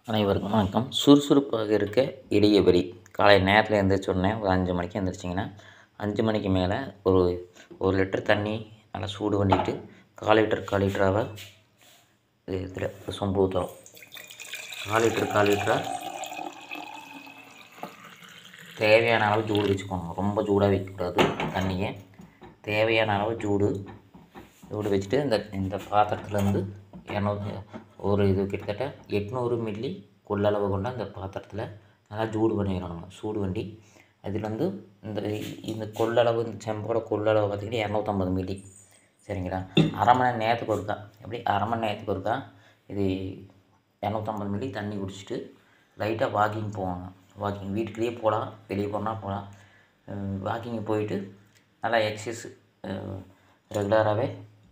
அனைவருக்கும் வணக்கம் சுறுசுறுப்பாக இருக்க எளிய வழி காலை நேரத்தில் எழுந்திரிச்ச உடனே ஒரு அஞ்சு மணிக்கு எழுந்திரிச்சிங்கன்னா அஞ்சு மணிக்கு மேலே ஒரு ஒரு லிட்டர் தண்ணி நல்லா சூடு பண்ணிக்கிட்டு கால் லிட்டர் கால் லிட்டராக இதில் சொம்பு ஊற்றுறோம் கால் லிட்டர் கால் லிட்டராக தேவையான அளவு சூடு வச்சுக்கோங்க ரொம்ப சூடாக வைக்கக்கூடாது தண்ணியை தேவையான அளவு சூடு சூடு வச்சுட்டு இந்த இந்த பாத்திரத்துலேருந்து இரநூறு ஒரு இது கிட்டத்தட்ட எட்நூறு மில்லி கொள்ளளவு கொண்ட அந்த பாத்திரத்தில் நல்லா சூடு பண்ணிடணும் சூடு பண்ணி அதில் வந்து இந்த இந்த கொள்ளளவு இந்த செம்போட கொள்ளளவு பார்த்திங்கன்னா இரநூத்தம்பது மில்லி சரிங்களா அரை மணி நேரத்துக்கு ஒருக்கா எப்படி அரை மணி நேரத்துக்கு ஒருக்கா இது இரநூத்தம்பது மில்லி தண்ணி குடிச்சிட்டு லைட்டாக வாக்கிங் போவாங்க வாக்கிங் வீட்டுக்குள்ளேயே போகலாம் வெளியே போனால் போகலாம் வாக்கிங் போயிட்டு நல்லா எக்ஸசைஸ் ரெகுலராகவே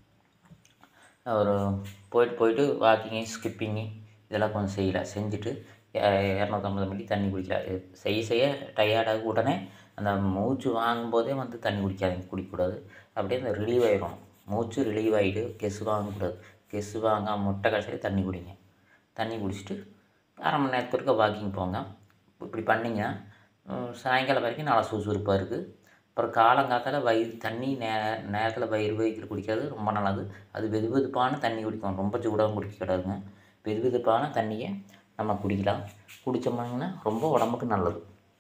ஒரு போயிட்டு போயிட்டு வாக்கிங்கு ஸ்கிப்பிங்கு இதெல்லாம் கொஞ்சம் செய்யலாம் செஞ்சுட்டு இரநூத்தம்பது மில்லி தண்ணி குடிக்கலாம் இது செய்ய செய்ய டயர்டாக உடனே அந்த மூச்சு வாங்கும்போதே வந்து தண்ணி குடிக்காதீங்க குடிக்கக்கூடாது அப்படியே அந்த ரிலீவ் ஆகிடும் மூச்சு ரிலீவ் ஆகிட்டு கெசு வாங்கக்கூடாது கெசு வாங்க முட்டை கடைசியில் தண்ணி குடிங்க தண்ணி குடிச்சிட்டு அரை மணி நேரத்துக்கு வாக்கிங் போங்க இப்படி பண்ணிங்கன்னா சாயங்காலம் வரைக்கும் நல்லா சுறுசுறுப்பாக இருக்குது அப்புறம் காலங்காத்தால் வயிறு தண்ணி நே நேரத்தில் வயிறு வயிற்றில் குடிக்கிறது ரொம்ப நல்லது அது வெது வெதுப்பான தண்ணி குடிக்கணும் ரொம்ப சூடாகவும் குடிக்கக்கூடாதுங்க வெது வெதுப்பான தண்ணியை நம்ம குடிக்கலாம் குடித்தோம்னா ரொம்ப உடம்புக்கு நல்லது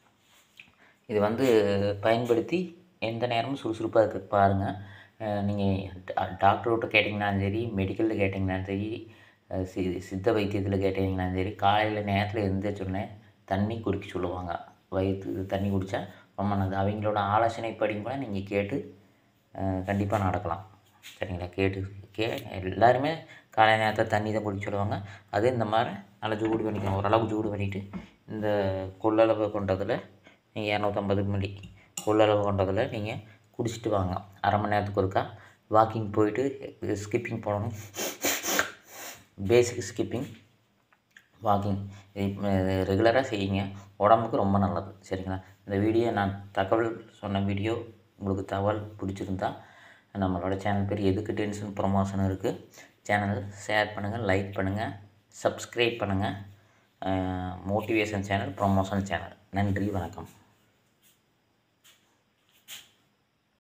இது வந்து பயன்படுத்தி எந்த நேரமும் சுறுசுறுப்பாக இருக்க பாருங்கள் நீங்கள் டாக்டர்கிட்ட கேட்டிங்கனாலும் சரி மெடிக்கலில் கேட்டிங்கனாலும் சரி சி சித்த வைத்தியத்தில் கேட்டிங்கனாலும் சரி காலையில் நேரத்தில் எழுந்திரிச்சோடனே தண்ணி குடிக்க சொல்லுவாங்க வயிற்று தண்ணி குடித்தா ரொம்ப நல்லது அவங்களோட ஆலோசனைப்படி கூட நீங்கள் கேட்டு கண்டிப்பாக நடக்கலாம் சரிங்களா கேட்டு கே எல்லாருமே காலை நேரத்தில் தண்ணி தான் குடிக்க சொல்லுவாங்க அது இந்த மாதிரி நல்லா சூடு பண்ணிக்கணும் ஓரளவுக்கு சூடு பண்ணிவிட்டு இந்த கொள்ளளவு கொண்டதில் நீங்கள் இரநூத்தம்பது மில்லி கொள்ளளவு கொண்டதில் நீங்கள் குடிச்சிட்டு வாங்க அரை மணி நேரத்துக்கு ஒருக்கா வாக்கிங் போயிட்டு ஸ்கிப்பிங் போடணும் பேசிக் ஸ்கிப்பிங் வாக்கிங் ரெகுலராக செய்யுங்க உடம்புக்கு ரொம்ப நல்லது சரிங்களா இந்த வீடியோ நான் தகவல் சொன்ன வீடியோ உங்களுக்கு தகவல் பிடிச்சிருந்தா நம்மளோட சேனல் பேர் எதுக்கு டென்ஷன் ப்ரொமோஷன் இருக்குது சேனல் ஷேர் பண்ணுங்கள் லைக் பண்ணுங்கள் சப்ஸ்கிரைப் பண்ணுங்கள் மோட்டிவேஷன் சேனல் ப்ரொமோஷன் சேனல் நன்றி வணக்கம்